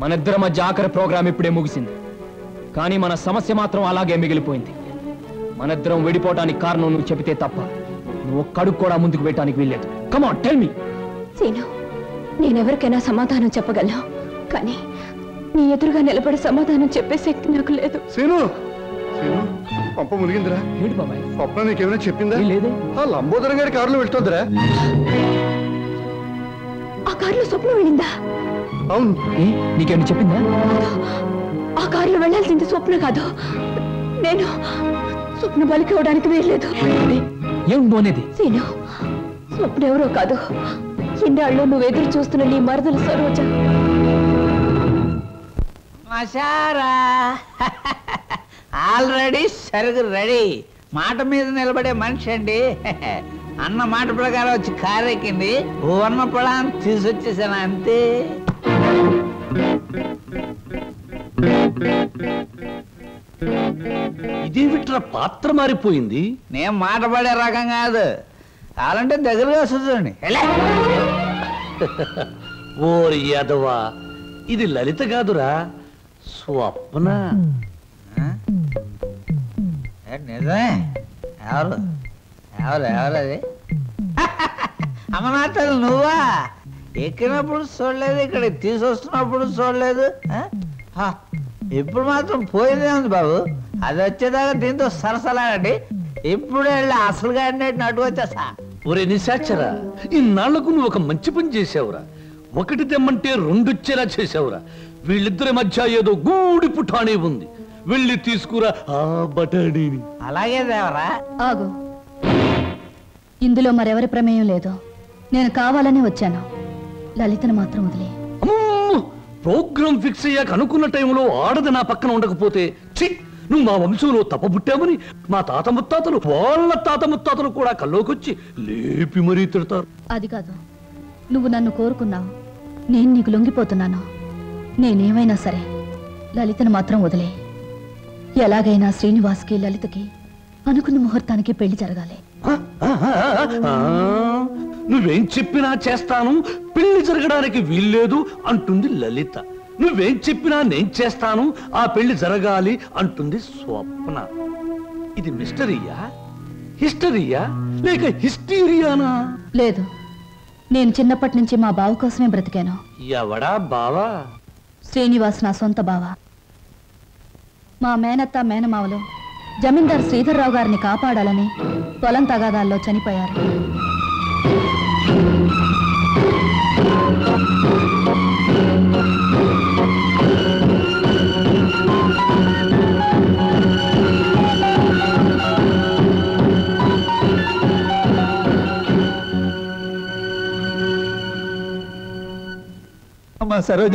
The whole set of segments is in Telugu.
మన ఇద్దరి మధ్య ఆఖరి ప్రోగ్రాం ఇప్పుడే ముగిసింది కానీ మన సమస్య మాత్రం అలాగే మిగిలిపోయింది మన ఇద్దరం విడిపోవటానికి కారణం నువ్వు చెబితే తప్ప నువ్వు ఒక్కడుగు కూడా ముందుకు పెట్టడానికి వీల్లేదు కమాన్ టెల్ మీ సీను నేనెవరికైనా సమాధానం చెప్పగలను కానీ నీ ఎదురుగా నిలబడి సమాధానం చెప్పే శక్తి నాకు లేదు సీను సీను పంప మునిగిందిరా ఏంటి బాబాయ్ స్వప్న నీకేమైనా చెప్పిందా ఏం లేదే ఆ లంబోదరం గారి కారులో వెళ్తుందిరా ఆ కారులో స్వప్నం వెళ్ళిందా అవును ఏ నీకేమైనా చెప్పిందా ఆ కారులో వెళ్ళాల్సింది స్వప్న కాదు నేను స్వప్న బలికి అవడానికి వీల్లేదు ఏం పోనేది సీను స్వప్న ఎవరో కాదు ఇన్నాళ్ళు నువ్వు ఎదురు చూస్తున్న నీ మరదలు సరోజ మసారా ఆల్రెడీ సరుకు రెడీ మాట మీద నిలబడే మనిషి అండి అన్న మాట ప్రకారం వచ్చి కారెక్కింది ఉన్న పొలాన్ని తీసుకొచ్చేసాను అంతే ఇదేమిట్రా పాత్ర మారిపోయింది నేను మాట పడే రకం కాదు కావాలంటే దగ్గరగా వస్తుంది ఓరి యాదవా ఇది లలిత కాదురా స్వప్న నిజమే ఎవరు ఎవరు ఎవరు అది అమ్మనాథలు నువ్వా ఎక్కినప్పుడు చూడలేదు ఇక్కడ తీసుకొస్తున్నప్పుడు చూడలేదు ఆ? ఆ, ఇప్పుడు మాత్రం పోయిందే ఉంది బాబు అది వచ్చేదాకా దీంతో సరసలాడండి ఇప్పుడు వెళ్ళి అసలు గాడినట్టు నటు వచ్చేసా ఒరే నిశాచరా ఇన్నాళ్లకు నువ్వు ఒక మంచి పని చేసావురా ఒకటి తెమ్మంటే రెండొచ్చేలా చేసావురా వీళ్ళిద్దరి మధ్య ఏదో గూడి పుఠానే ఉంది వెళ్ళి తీసుకురా ఆ బటానీని అలాగే దేవరా ఆగు ఇందులో మరెవరి ప్రమేయం లేదు నేను కావాలని వచ్చాను లలితను మాత్రం వదిలే అమ్మో! ప్రోగ్రాం ఫిక్స్ అయ్యాక అనుకున్న టైంలో ఆడది నా పక్కన ఉండకపోతే ఛీ నువ్వు మా వంశంలో తప్పబుట్టామని మా తాత ముత్తాతలు వాళ్ళ తాత ముత్తాతలు కూడా కల్లోకొచ్చి లేపి మరీ తిడతారు అది కాదు నువ్వు నన్ను కోరుకున్నావు నేను నీకు లొంగిపోతున్నాను నేనేమైనా సరే లలితను మాత్రం వదిలే ఎలాగైనా శ్రీనివాస్కి లలితకి అనుకున్న ముహూర్తానికి పెళ్లి జరగాలి ఆ, ఆ, ఆ, ఆ, నువ్వేం చెప్పినా చేస్తాను పెళ్లి జరగడానికి వీల్లేదు అంటుంది లలిత నువ్వేం చెప్పినా నేను చేస్తాను ఆ పెళ్లి జరగాలి అంటుంది స్వప్న ఇది మిస్టరీయా హిస్టరీయా లేక హిస్టీరియానా లేదు నేను చిన్నప్పటి నుంచి మా బావ కోసమే బ్రతికాను ఎవడా బావా శ్రీనివాస్ నా సొంత బావ మా మేనత్త మేనమావలు జమీందార్ శ్రీధర్రావు గారిని కాపాడాలని పొలం తగాదాల్లో చనిపోయారు అమ్మా సరోజ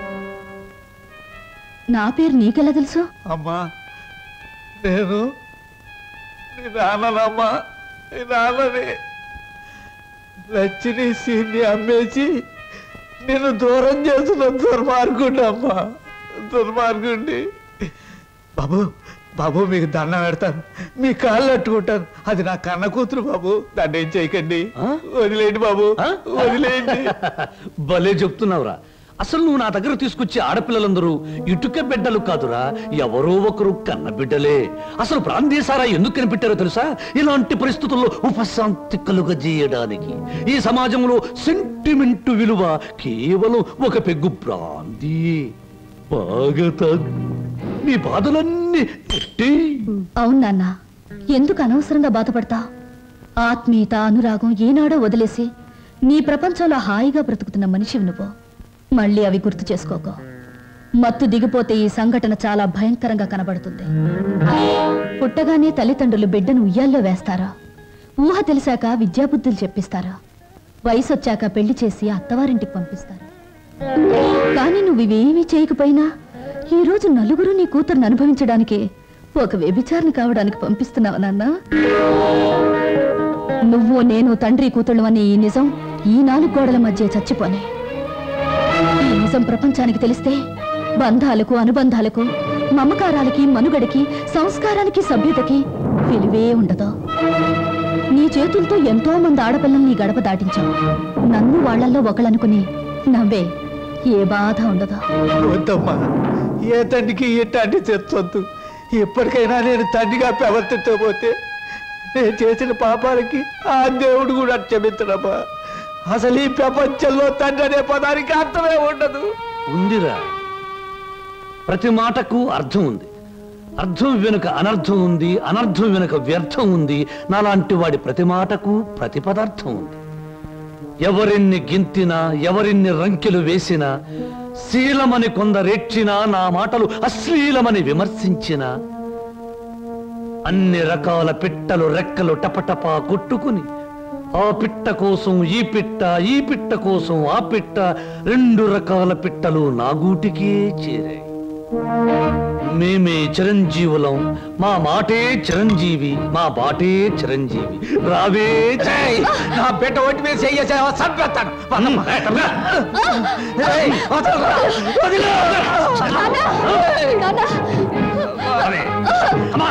నా పేరు నీకెలా తెలుసు అమ్మా నేను నీ నాన్ననమ్మా నీ నాన్నని లచ్చిని సీన్ని అమ్మేసి నేను దూరం చేసిన దుర్మార్గుండి అమ్మా దుర్మార్గుండి బాబు బాబు మీకు దండం పెడతాను మీ కాళ్ళు అట్టుకుంటాను అది నా కన్న కూతురు బాబు దాన్ని ఏం చేయకండి ఆ? వదిలేయండి బాబు ఆ? వదిలేయండి భలే చెప్తున్నావురా అసలు నువ్వు నా దగ్గర తీసుకొచ్చే ఆడపిల్లలందరూ ఇటుక బిడ్డలు కాదురా ఎవరో ఒకరు కన్న బిడ్డలే అసలు ప్రాంతీసారా ఎందుకు కనిపెట్టారో తెలుసా ఇలాంటి పరిస్థితుల్లో ఉపశాంతి కలుగజేయడానికి ఈ సమాజంలో సెంటిమెంట్ విలువ కేవలం ఒక పెగ్గు ప్రాంతి బాగా తాగు. నీ బాధలన్నీ ఎట్టేయ్. అవును నాన్న ఎందుకు అనవసరంగా బాధపడతా ఆత్మీయత అనురాగం ఏనాడో వదిలేసి నీ ప్రపంచంలో హాయిగా బ్రతుకుతున్న మనిషివి నువ్వు మళ్ళీ అవి గుర్తు చేసుకోకో మత్తు దిగిపోతే ఈ సంఘటన చాలా భయంకరంగా కనబడుతుంది పుట్టగానే తల్లిదండ్రులు బిడ్డను ఉయ్యాల్లో వేస్తారా ఊహ తెలిసాక విద్యాబుద్ధులు చెప్పిస్తారా వయసు వచ్చాక పెళ్లి చేసి అత్తవారింటికి పంపిస్తారు కానీ నువ్వు ఇవేమీ చేయకపోయినా ఈ రోజు నలుగురు నీ కూతుర్ని అనుభవించడానికి ఒక వ్యభిచారిని కావడానికి పంపిస్తున్నావు నాన్న నువ్వు నేను తండ్రి కూతుళ్ళు అనే ఈ నిజం ఈ నాలుగు గోడల మధ్య చచ్చిపోనే ఈ నిజం ప్రపంచానికి తెలిస్తే బంధాలకు అనుబంధాలకు మమకారాలకి మనుగడకి సంస్కారానికి సభ్యతకి విలువే ఉండదు నీ చేతులతో ఎంతో మంది ఆడపిల్లల్ని నీ గడప దాటించావు నన్ను వాళ్ళల్లో ఒకళ్ళనుకుని నవ్వే ఏ బాధ ఉండదు వద్దమ్మా ఏ తండ్రికి ఇట్లాంటి తెచ్చొద్దు ఎప్పటికైనా నేను తండ్రిగా ప్రవర్తించకపోతే నేను చేసిన పాపాలకి ఆ దేవుడు కూడా క్షమించడమ్మా అసలు ఈ ప్రపంచంలో తండ్రి అనే పదానికి అర్థమే ఉండదు ఉందిరా ప్రతి మాటకు అర్థం ఉంది అర్థం వెనుక అనర్థం ఉంది అనర్థం వెనుక వ్యర్థం ఉంది నాలాంటి వాడి ప్రతి మాటకు ప్రతి పదార్థం ఉంది ఎవరిన్ని గింతినా ఎవరిన్ని రంకెలు వేసినా శీలమని కొందరెచ్చినా నా మాటలు అశ్లీలమని విమర్శించినా అన్ని రకాల పిట్టలు రెక్కలు టపటపా కొట్టుకుని ఆ పిట్ట కోసం ఈ పిట్ట ఈ పిట్ట కోసం ఆ పిట్ట రెండు రకాల పిట్టలు నా గూటికే చేరాయి మేమే చిరంజీవులం మా మాటే చిరంజీవి మా బాటే చిరంజీవి రావే ఏయ్, నా బిడ్డ ఒంటి మీద చెయ్యేసావా చంపేస్తాను పదమ్మా. ఏయ్, వదలరా, వదిలు. రావే. అమ్మా.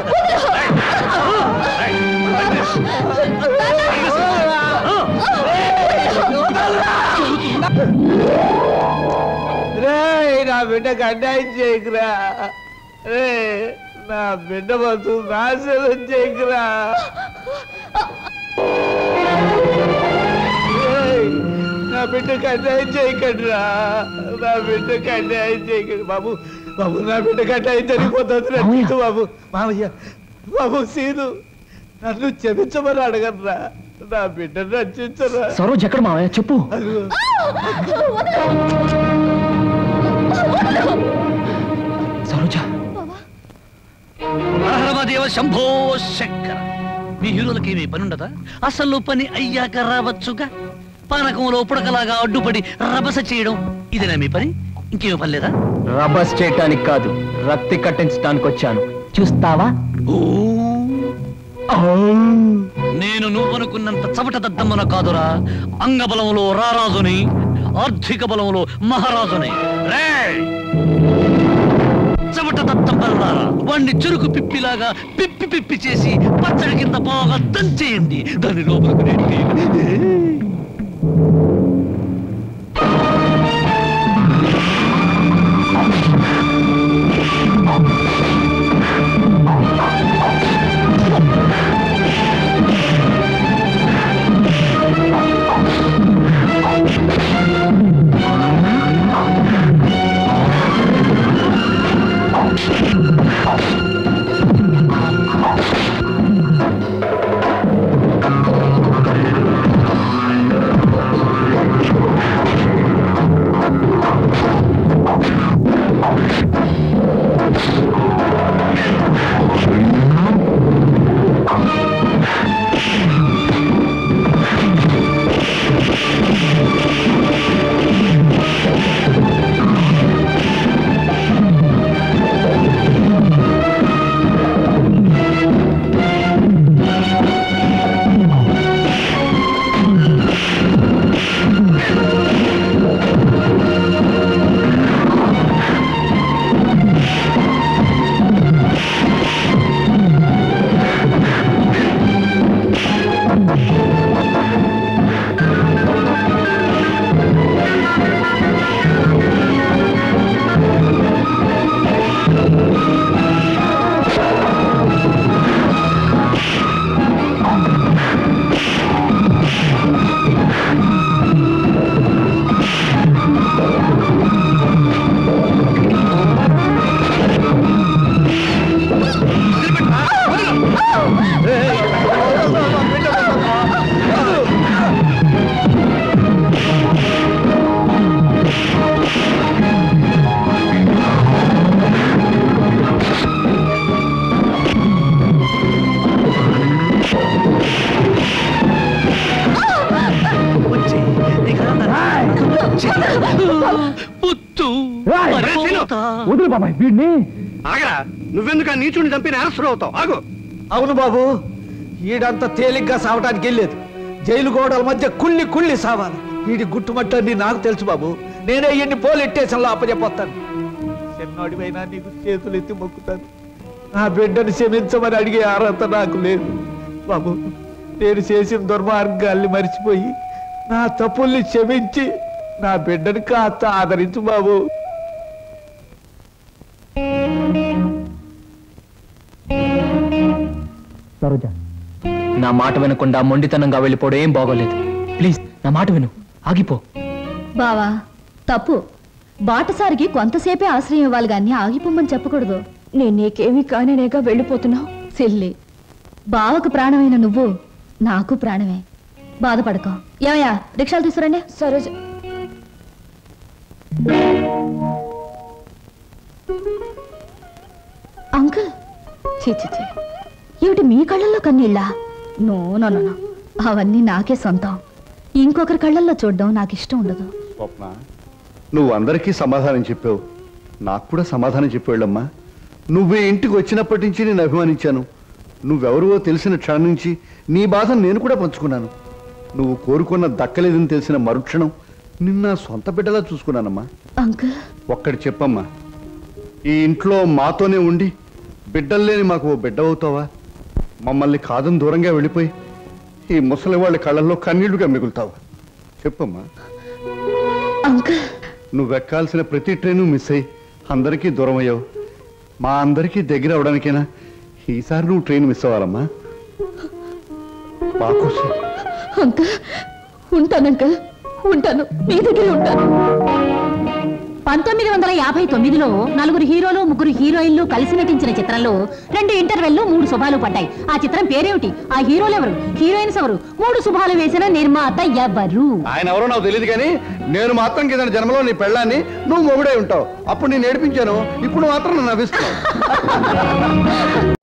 రేయ్ నా బిడ్డకు అన్యాయం చేయకురా రే నా బిడ్డ బతు నాశనం చేయకురా రేయ్, నా బిడ్డకు అన్యాయం చేయకండిరా నా బిడ్డకు అన్యాయం చేయకండి బాబు బాబు నా బిడ్డకు అన్యాయం జరిగిపోతుంది రక్షించు బాబు మామయ్య బాబు సీను నన్ను క్షమించమని అడగరా నా బిడ్డను రక్షించరా సరోజ్ ఎక్కడ మావయ్య చెప్పు అదిగో సరోజ హరమదేవ శంభో శంకర మీ హీరోలకి ఏమీ పని ఉండదా అసలు పని అయ్యాక రావచ్చుగా పానకంలో పుడకలాగా అడ్డుపడి రభస చేయడం ఇదేనా మీ పని ఇంకేమీ పని లేదా రబస్ చేయటానికి కాదు రక్తి కట్టించడానికి వచ్చాను చూస్తావా ఓ నేను నువ్వనుకున్నంత చవట దద్దమ్మన కాదురా అంగబలంలో రారాజుని ఆర్థిక బలంలో మహారాజుని రేయ్! చవట దద్దమ్మలారా వాణ్ణి చురుకు పిప్పిలాగా పిప్పి పిప్పి చేసి పచ్చడి కింద బాగా దంచేయండి దాని లోపలికి నెట్టి. పుత్తు మరిపోతా. వదులు బాబాయ్ వీడిని ఆగరా నువ్వెందుకు ఆ నీచుని చంపి నేరస్తుడు అవుతావు ఆగు అవును బాబు ఈడంత తేలిగ్గా సావటానికి వెళ్ళలేదు జైలు గోడల మధ్య కుళ్ళి కుళ్ళి సావాలి వీడి గుట్టుమట్టని నాకు తెలుసు బాబు నేనే ఈయన్ని పోలీస్ స్టేషన్లో అప్పచెప్పొస్తాను చిన్నోడివైనా నీకు చేతులు ఎత్తి మొక్కుతాను నా బిడ్డను క్షమించమని అడిగే అర్హత నాకు లేదు బాబు నేను చేసిన దుర్మార్గాల్ని మర్చిపోయి నా తప్పుల్ని క్షమించి నా బిడ్డని కాస్త ఆదరించు బాబు సరోజ నా మాట వినకుండా మొండితనంగా వెళ్ళిపోవడం ఏం బాగోలేదు ప్లీజ్ నా మాట విను ఆగిపో బావా తప్పు బాటసారికి కొంతసేపే ఆశ్రయం ఇవ్వాలి గాని ఆగిపోమ్మని చెప్పకూడదు నేను నీకేమీ కాననేగా వెళ్ళిపోతున్నావు సిల్లి బావకు ప్రాణమైన నువ్వు నాకు ప్రాణమే బాధపడకో ఏమయ్యా రిక్షాలు తీసుకురండి సరోజ అంకుల్ చీ చీ చీ ఏమిటి మీ కళ్ళల్లో కన్నీళ్ళా నో నో నో నో. అవన్నీ నాకే సొంతం ఇంకొకరి కళ్ళల్లో చూడడం నాకు ఇష్టం ఉండదు స్వప్న నువ్వు అందరికీ సమాధానం చెప్పావు నాకు కూడా సమాధానం చెప్పాళ్ళమ్మా నువ్వు ఈ ఇంటికి వచ్చినప్పటి నుంచి నేను అభిమానించాను నువ్వెవరివో తెలిసిన క్షణం నుంచి నీ బాధను నేను కూడా పంచుకున్నాను నువ్వు కోరుకున్న దక్కలేదని తెలిసిన మరుక్షణం నిన్న సొంత బిడ్డలా చూసుకున్నానమ్మా అంకుల్ ఒక్కటి చెప్పమ్మా ఈ ఇంట్లో మాతోనే ఉండి బిడ్డల్లేని మాకు ఓ బిడ్డ అవుతావా మమ్మల్ని కాదని దూరంగా వెళ్ళిపోయి ఈ ముసలి వాళ్ళ కళ్ళల్లో కన్నీళ్లుగా మిగులుతావా చెప్పమ్మా అంకుల్ నువ్వెక్కాల్సిన ప్రతి ట్రైను మిస్ అయ్యి అందరికీ దూరం అయ్యావు మా అందరికీ దగ్గర అవడానికైనా ఈసారి నువ్వు ట్రైన్ మిస్ అవ్వాలమ్మా మా కోసం అంకుల్ ఉంటాను అంకుల్ ఉంటాను మీ దగ్గరే ఉంటాను పంతొమ్మిది వందల యాభై తొమ్మిదిలో నలుగురు హీరోలు ముగ్గురు హీరోయిన్లు కలిసి నటించిన చిత్రంలో రెండు ఇంటర్వెల్లు మూడు శుభాలు పడ్డాయి ఆ చిత్రం పేరేమిటి ఆ హీరోలు ఎవరు హీరోయిన్స్ ఎవరు మూడు శుభాలు వేసిన నిర్మాత ఎవరు ఆయన ఎవరో నాకు తెలియదు కానీ నేను మాత్రం కింద జన్మలో నీ పెళ్ళాన్ని నువ్వు మొగుడై ఉంటావు అప్పుడు నేను ఏడిపించాను ఇప్పుడు మాత్రం నన్ను నవ్విస్తున్నావు